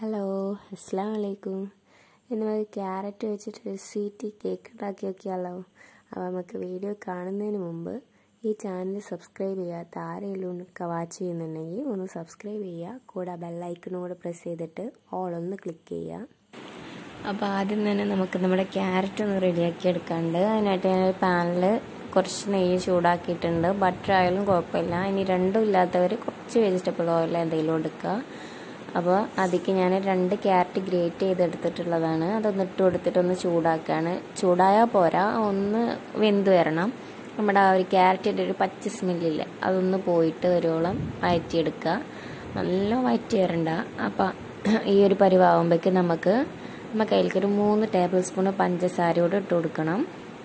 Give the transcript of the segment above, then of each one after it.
hello അസ്സാം വലൈക്കും ഇന്ന് നമുക്ക് ക്യാരറ്റ് വെച്ചിട്ട് ഒരു സ്വീറ്റ് കേക്ക് ഉണ്ടാക്കി നോക്കിയാലോ അപ്പോൾ നമുക്ക് വീഡിയോ കാണുന്നതിന് മുമ്പ് ഈ ചാനൽ സബ്സ്ക്രൈബ് ചെയ്യാത്ത ആരെങ്കിലും വാച്ച് ചെയ്യുന്നുണ്ടെങ്കിൽ ഒന്ന് സബ്സ്ക്രൈബ് ചെയ്യുക കൂടെ ബെല്ലൈക്കണും കൂടെ പ്രസ് ചെയ്തിട്ട് ഓൾ ഒന്ന് ക്ലിക്ക് ചെയ്യുക അപ്പോൾ ആദ്യം തന്നെ നമുക്ക് നമ്മുടെ ക്യാരറ്റ് ഒന്ന് റെഡിയാക്കി എടുക്കാണ്ട് അതിനായിട്ട് ഞാൻ ഒരു പാനിൽ കുറച്ച് നെയ്യ് ചൂടാക്കിയിട്ടുണ്ട് ബട്ടർ ആയാലും കുഴപ്പമില്ല ഇനി രണ്ടും ഇല്ലാത്തവർ കുറച്ച് വെജിറ്റബിൾ ഓയിൽ എന്തെങ്കിലും എടുക്കുക അപ്പോൾ അതിക്ക് ഞാൻ രണ്ട് ക്യാരറ്റ് ഗ്രേറ്റ് ചെയ്തെടുത്തിട്ടുള്ളതാണ് അതൊന്ന് ഇട്ട് കൊടുത്തിട്ട് ഒന്ന് ചൂടാക്കുകയാണ് ചൂടായാൽ പോരാ ഒന്ന് വെന്ത് വരണം നമ്മുടെ ആ ഒരു ക്യാരറ്റിൻ്റെ ഒരു പച്ച സ്മെല്ലില്ലേ അതൊന്ന് പോയിട്ട് വരുവോളം വഴറ്റിയെടുക്കുക നല്ല വഴറ്റി വരണ്ട അപ്പം ഈ ഒരു പരിവാകുമ്പോഴേക്ക് നമുക്ക് നമുക്ക് അതിലേക്ക് ഒരു മൂന്ന് ടേബിൾ സ്പൂൺ പഞ്ചസാര കൂടെ ഇട്ട് കൊടുക്കണം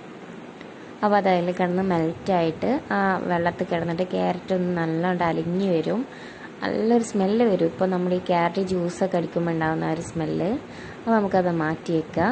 അപ്പോൾ അത് അതിൽ കിടന്ന് മെൽറ്റായിട്ട് ആ വെള്ളത്തിൽ കിടന്നിട്ട് ക്യാരറ്റ് ഒന്ന് നല്ലോണം അലിഞ്ഞ് വരും നല്ലൊരു സ്മെല്ല് വരും ഇപ്പോൾ നമ്മൾ ഈ ക്യാരറ്റ് ജ്യൂസൊക്കെ അടിക്കുമ്പോൾ ഉണ്ടാകുന്ന ഒരു സ്മെല്ല് അപ്പോൾ നമുക്കത് മാറ്റി വെക്കാം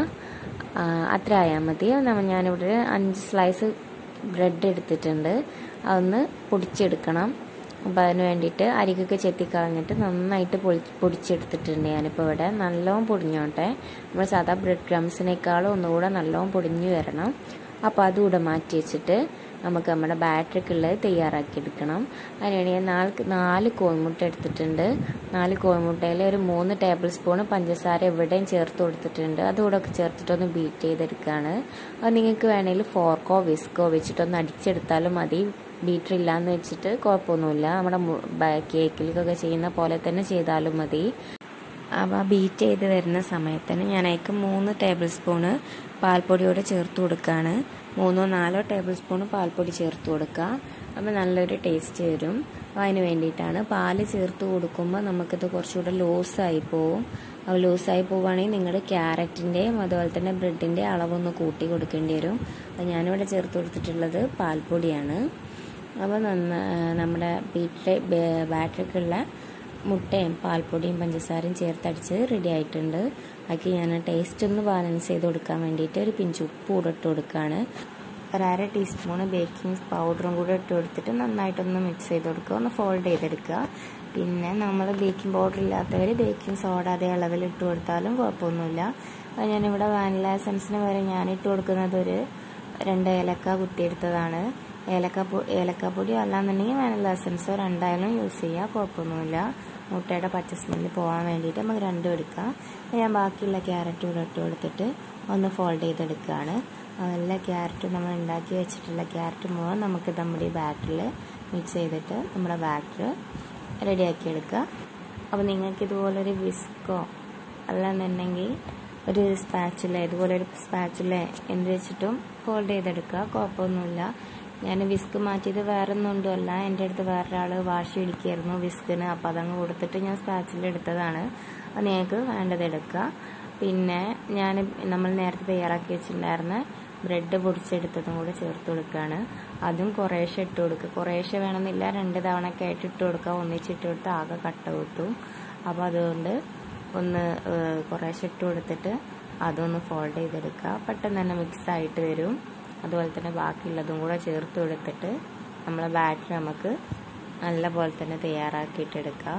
അത്ര ആയാൽ മതി ഞാനിവിടെ ഒരു അഞ്ച് സ്ലൈസ് ബ്രെഡ് എടുത്തിട്ടുണ്ട് അതൊന്ന് പൊടിച്ചെടുക്കണം അപ്പോൾ അതിന് വേണ്ടിയിട്ട് അരികൊക്കെ ചെത്തിക്കളഞ്ഞിട്ട് നന്നായിട്ട് പൊളി പൊടിച്ചെടുത്തിട്ടുണ്ട് ഞാനിപ്പോൾ ഇവിടെ നല്ലോണം പൊടിഞ്ഞോട്ടെ നമ്മൾ സാധാ ബ്രെഡ് ക്രംസിനേക്കാളും ഒന്നുകൂടെ നല്ലോണം പൊടിഞ്ഞു വരണം അപ്പോൾ അതുകൂടെ മാറ്റി വെച്ചിട്ട് നമുക്ക് നമ്മുടെ ബാറ്ററിക്കുള്ളത് തയ്യാറാക്കി എടുക്കണം അതിനുവേണ്ടി ഞാൻ നാല് നാല് കോഴിമുട്ട എടുത്തിട്ടുണ്ട് നാല് കോഴിമുട്ടയിൽ ഒരു മൂന്ന് ടേബിൾ സ്പൂൺ പഞ്ചസാര എവിടെയും ചേർത്ത് കൊടുത്തിട്ടുണ്ട് അതുകൂടെ ഒക്കെ ചേർത്തിട്ടൊന്ന് ബീറ്റ് ചെയ്തെടുക്കുകയാണ് അത് നിങ്ങൾക്ക് വേണമെങ്കിൽ ഫോർക്കോ വിസ്കോ വെച്ചിട്ടൊന്ന് അടിച്ചെടുത്താലും മതി ബീറ്റർ ഇല്ലാന്ന് വെച്ചിട്ട് കുഴപ്പമൊന്നുമില്ല നമ്മുടെ കേക്കിലൊക്കെ ചെയ്യുന്ന പോലെ തന്നെ ചെയ്താലും മതി അപ്പോൾ ബീറ്റ് ചെയ്ത് വരുന്ന സമയത്തിന് ഞാൻ അതിക്ക് മൂന്ന് ടേബിൾ സ്പൂണ് പാൽപ്പൊടിയോടെ ചേർത്ത് കൊടുക്കുകയാണ് മൂന്നോ നാലോ ടേബിൾ സ്പൂൺ പാൽപ്പൊടി ചേർത്ത് കൊടുക്കുക അപ്പോൾ നല്ലൊരു ടേസ്റ്റ് വരും അപ്പോൾ അതിന് വേണ്ടിയിട്ടാണ് പാല് ചേർത്ത് കൊടുക്കുമ്പോൾ നമുക്കിത് കുറച്ചുകൂടെ ലൂസായി പോവും അപ്പോൾ ലൂസായി പോവുകയാണെങ്കിൽ നിങ്ങളുടെ ക്യാരറ്റിൻ്റെയും അതുപോലെ തന്നെ ബ്രെഡിൻ്റെ അളവൊന്ന് കൂട്ടി കൊടുക്കേണ്ടി വരും അപ്പോൾ ഞാനിവിടെ ചേർത്ത് കൊടുത്തിട്ടുള്ളത് പാൽപ്പൊടിയാണ് അപ്പോൾ നന്ന നമ്മുടെ ബീറ്റ് ബാറ്ററിക്കുള്ള മുട്ടയും പാൽപ്പൊടിയും പഞ്ചസാരയും ചേർത്തടിച്ച് റെഡി ആയിട്ടുണ്ട് അതിൽ ഞാൻ ടേസ്റ്റ് ഒന്ന് ബാലൻസ് ചെയ്ത് കൊടുക്കാൻ വേണ്ടിയിട്ട് ഒരു പിഞ്ച് ഉപ്പ് കൂടെ ഇട്ട് കൊടുക്കുകയാണ് ഒരു അര ടീസ്പൂണ് ബേക്കിംഗ് പൗഡറും കൂടെ ഇട്ട് കൊടുത്തിട്ട് നന്നായിട്ടൊന്ന് മിക്സ് ചെയ്ത് കൊടുക്കുക ഒന്ന് ഫോൾഡ് ചെയ്തെടുക്കുക പിന്നെ നമ്മൾ ബേക്കിംഗ് പൗഡർ ഇല്ലാത്തവർ ബേക്കിംഗ് സോഡ അതേ അളവിൽ ഇട്ട് കൊടുത്താലും കുഴപ്പമൊന്നുമില്ല അത് ഞാനിവിടെ വാനില എസൻസിന് വരെ ഞാൻ ഇട്ട് കൊടുക്കുന്നത് ഒരു രണ്ട് ഏലക്ക കുത്തിയെടുത്തതാണ് ഏലക്ക ഏലക്കപ്പൊടി അല്ലാന്നുണ്ടെങ്കിൽ വാനില എസൻസോ രണ്ടായാലും യൂസ് ചെയ്യുക കുഴപ്പമൊന്നുമില്ല മുട്ടയുടെ പച്ച സ്മെല്ല് പോകാൻ വേണ്ടിയിട്ട് നമുക്ക് രണ്ടും എടുക്കാം ഞാൻ ബാക്കിയുള്ള ക്യാരറ്റ് കൂടെ ഇട്ട് കൊടുത്തിട്ട് ഒന്ന് ഫോൾഡ് ചെയ്തെടുക്കുകയാണ് എല്ലാ ക്യാരറ്റും നമ്മൾ ഉണ്ടാക്കി വെച്ചിട്ടുള്ള ക്യാരറ്റ് മുഴുവൻ നമുക്ക് നമ്മുടെ ഈ ബാറ്ററിൽ മിക്സ് ചെയ്തിട്ട് നമ്മുടെ ബാറ്റർ റെഡിയാക്കി എടുക്കുക അപ്പോൾ നിങ്ങൾക്ക് ഇതുപോലൊരു വിസ്കോ അല്ലാന്നുണ്ടെങ്കിൽ ഒരു സ്പാച്ചുല ഇതുപോലെ ഒരു സ്പാച്ചുല എന്ത് വെച്ചിട്ടും ഹോൾഡ് ചെയ്തെടുക്കുക കുഴപ്പമൊന്നുമില്ല ഞാൻ വിസ്ക് മാറ്റിയത് വേറെ ഒന്നും കൊണ്ടുമല്ല എൻ്റെ അടുത്ത് വേറൊരാൾ വാഷ് പിടിക്കായിരുന്നു വിസ്കിന് അപ്പോൾ അതങ്ങ് കൊടുത്തിട്ട് ഞാൻ സ്പാച്ചിൽ എടുത്തതാണ് അപ്പോൾ നിങ്ങൾക്ക് വേണ്ടത് എടുക്കുക പിന്നെ ഞാൻ നമ്മൾ നേരത്തെ തയ്യാറാക്കി വെച്ചിട്ടുണ്ടായിരുന്ന ബ്രെഡ് പൊടിച്ചെടുത്തതും കൂടെ ചേർത്ത് കൊടുക്കുകയാണ് അതും കുറേശ്ശെ ഇട്ട് കൊടുക്കുക കുറേശ്ശെ വേണമെന്നില്ല രണ്ട് തവണയൊക്കെ ആയിട്ട് ഇട്ട് കൊടുക്കുക ഒന്നിച്ചിട്ട് കൊടുത്ത് ആകെ കട്ട കിട്ടും അപ്പോൾ അതുകൊണ്ട് ഒന്ന് കുറേശ്ശെ ഇട്ട് കൊടുത്തിട്ട് അതൊന്ന് ഫോൾഡ് ചെയ്തെടുക്കുക പെട്ടെന്ന് തന്നെ മിക്സ് ആയിട്ട് വരും അതുപോലെ തന്നെ ബാക്കിയുള്ളതും കൂടെ ചേർത്ത് കൊടുത്തിട്ട് നമ്മളെ ബാറ്റർ നമുക്ക് നല്ല പോലെ തന്നെ തയ്യാറാക്കിയിട്ടെടുക്കാം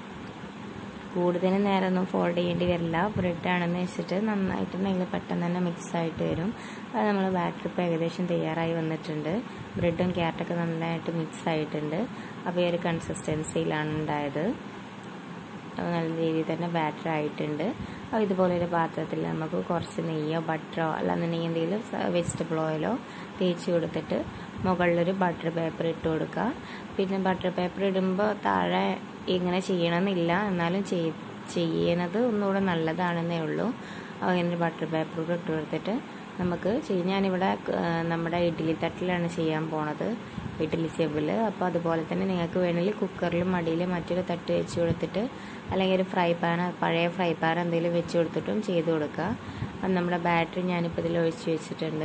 കൂടുതൽ നേരമൊന്നും ഫോൾഡ് ചെയ്യേണ്ടി വരില്ല ബ്രെഡാണെന്ന് വെച്ചിട്ട് നന്നായിട്ടുണ്ടെങ്കിൽ പെട്ടെന്ന് തന്നെ മിക്സ് ആയിട്ട് വരും അത് നമ്മൾ ബാറ്റർ ഇപ്പോൾ ഏകദേശം തയ്യാറായി വന്നിട്ടുണ്ട് ബ്രെഡും ക്യാരറ്റൊക്കെ നന്നായിട്ട് മിക്സ് ആയിട്ടുണ്ട് അപ്പോൾ ഈ ഒരു കൺസിസ്റ്റൻസിയിലാണ് ഉണ്ടായത് നല്ല രീതിയിൽ തന്നെ ബാറ്റർ ആയിട്ടുണ്ട് അപ്പോൾ ഇതുപോലെ ഒരു പാത്രത്തിൽ നമുക്ക് കുറച്ച് നെയ്യോ ബട്ടറോ അല്ലാന്നുണ്ടെങ്കിൽ എന്തെങ്കിലും വെജിറ്റബിൾ ഓയിലോ തേച്ച് കൊടുത്തിട്ട് മുകളിലൊരു ബട്ടർ പേപ്പർ ഇട്ട് കൊടുക്കുക പിന്നെ ബട്ടർ പേപ്പർ ഇടുമ്പോൾ താഴെ ഇങ്ങനെ ചെയ്യണമെന്നില്ല എന്നാലും ചെയ്യണത് ഒന്നുകൂടെ നല്ലതാണെന്നേ ഉള്ളൂ അങ്ങനെ ബട്ടർ പേപ്പർ കൂടെ ഇട്ട് കൊടുത്തിട്ട് നമുക്ക് ചെയ്യും ഞാനിവിടെ നമ്മുടെ ഇഡ്ഡലി തട്ടിലാണ് ചെയ്യാൻ പോണത് ഇഡ്ഡലി ചെവിൽ അപ്പോൾ അതുപോലെ തന്നെ നിങ്ങൾക്ക് വേണമെങ്കിൽ കുക്കറിലും മടിയിലും മറ്റൊരു തട്ട് വെച്ച് കൊടുത്തിട്ട് അല്ലെങ്കിൽ ഒരു ഫ്രൈ പാൻ പഴയ ഫ്രൈ പാൻ എന്തെങ്കിലും വെച്ച് കൊടുത്തിട്ടും ചെയ്ത് കൊടുക്കുക അത് നമ്മുടെ ബാറ്ററി ഞാനിപ്പോൾ ഇതിൽ ഒഴിച്ച് വെച്ചിട്ടുണ്ട്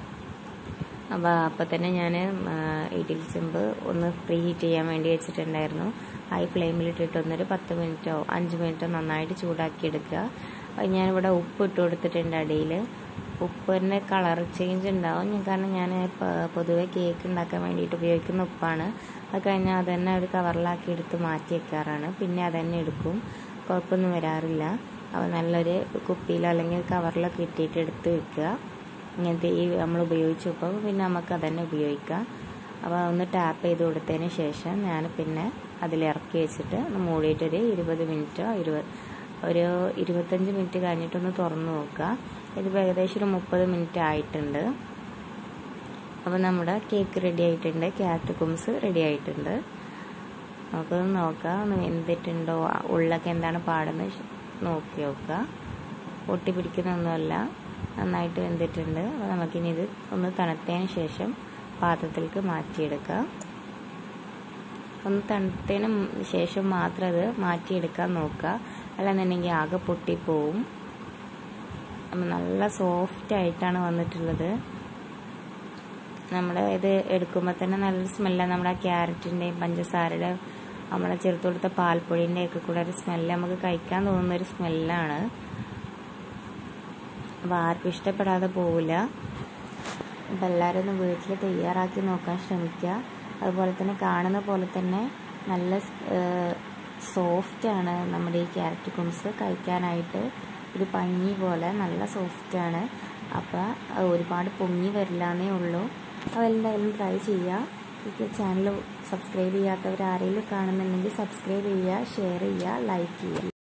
അപ്പോൾ അപ്പോൾ തന്നെ ഞാൻ ഇഡ്ഡലി ചെമ്പ് ഒന്ന് പ്രീ ഹീറ്റ് ചെയ്യാൻ വേണ്ടി വെച്ചിട്ടുണ്ടായിരുന്നു ഹൈ ഫ്ലെയിമിലിട്ടിട്ട് ഒന്നൊരു പത്ത് മിനിറ്റോ അഞ്ച് മിനിറ്റോ നന്നായിട്ട് ചൂടാക്കി എടുക്കുക ഞാനിവിടെ ഉപ്പ് ഇട്ട് കൊടുത്തിട്ടുണ്ട് അടിയിൽ ഉപ്പിൻ്റെ കളർ ചേഞ്ച് ഉണ്ടാവും കാരണം ഞാൻ പൊതുവെ കേക്ക് ഉണ്ടാക്കാൻ വേണ്ടിയിട്ട് ഉപയോഗിക്കുന്ന ഉപ്പാണ് അത് കഴിഞ്ഞാൽ അത് തന്നെ ഒരു കവറിലാക്കി എടുത്ത് മാറ്റി വെക്കാറാണ് പിന്നെ അത് തന്നെ എടുക്കും കുഴപ്പമൊന്നും വരാറില്ല അപ്പോൾ നല്ലൊരു കുപ്പിയിലോ അല്ലെങ്കിൽ കവറിലൊക്കെ ഇട്ടിട്ട് എടുത്ത് വെക്കുക ഇങ്ങനത്തെ ഈ നമ്മൾ ഉപയോഗിച്ചപ്പോൾ പിന്നെ നമുക്ക് അതന്നെ ഉപയോഗിക്കാം അപ്പോൾ ഒന്ന് ടാപ്പ് ചെയ്ത് കൊടുത്തതിന് ശേഷം ഞാൻ പിന്നെ അതിൽ ഇറക്കി വെച്ചിട്ട് ഒന്ന് മൂടിയിട്ടൊരു ഇരുപത് മിനിറ്റോ ഇരുപത് ഒരു ഇരുപത്തഞ്ച് മിനിറ്റ് കഴിഞ്ഞിട്ടൊന്ന് തുറന്ന് നോക്കുക ഇതിപ്പോൾ ഏകദേശം ഒരു മുപ്പത് മിനിറ്റ് ആയിട്ടുണ്ട് അപ്പോൾ നമ്മുടെ കേക്ക് റെഡി ആയിട്ടുണ്ട് ക്യാരറ്റ് കുംസ് റെഡി ആയിട്ടുണ്ട് നമുക്കൊന്ന് നോക്കാം ഒന്ന് വെന്തിട്ടുണ്ടോ ഉള്ളൊക്കെ എന്താണ് പാടെന്ന് നോക്കി നോക്കുക പൊട്ടി പിടിക്കുന്നൊന്നുമല്ല നന്നായിട്ട് വെന്തിട്ടുണ്ട് അപ്പോൾ നമുക്കിനി ഇത് ഒന്ന് തണുത്തതിന് ശേഷം പാത്രത്തിലേക്ക് മാറ്റിയെടുക്കാം ഒന്ന് തണുത്തതിന് ശേഷം മാത്രം അത് മാറ്റിയെടുക്കാൻ നോക്കുക അല്ലാന്നുണ്ടെങ്കിൽ ആകെ പൊട്ടിപ്പോവും അപ്പം നല്ല സോഫ്റ്റ് ആയിട്ടാണ് വന്നിട്ടുള്ളത് നമ്മുടെ ഇത് എടുക്കുമ്പോൾ തന്നെ നല്ലൊരു സ്മെല്ലാണ് നമ്മുടെ ക്യാരറ്റിൻ്റെയും പഞ്ചസാരയുടെ നമ്മളെ ചേർത്ത് കൊടുത്ത പാൽപ്പൊടിൻ്റെ ഒക്കെ കൂടെ ഒരു സ്മെല്ല് നമുക്ക് കഴിക്കാൻ തോന്നുന്ന ഒരു സ്മെല്ലാണ് അപ്പോൾ ആർക്കും ഇഷ്ടപ്പെടാതെ പോവില്ല അപ്പോൾ എല്ലാവരും ഒന്ന് വീട്ടിൽ തയ്യാറാക്കി നോക്കാൻ ശ്രമിക്കുക അതുപോലെ തന്നെ കാണുന്ന പോലെ തന്നെ നല്ല സോഫ്റ്റാണ് നമ്മുടെ ഈ ക്യാരറ്റ് കുംസ് കഴിക്കാനായിട്ട് ഒരു പഞ്ഞി പോലെ നല്ല സോഫ്റ്റാണ് അപ്പോൾ ഒരുപാട് പൊങ്ങി വരില്ല എന്നേ ഉള്ളൂ അപ്പോൾ എന്തായാലും ട്രൈ ചെയ്യുക ഈ ചാനൽ സബ്സ്ക്രൈബ് ചെയ്യാത്തവർ ആരെങ്കിലും കാണുന്നുണ്ടെങ്കിൽ സബ്സ്ക്രൈബ് ചെയ്യുക ഷെയർ ചെയ്യുക ലൈക്ക് ചെയ്യുക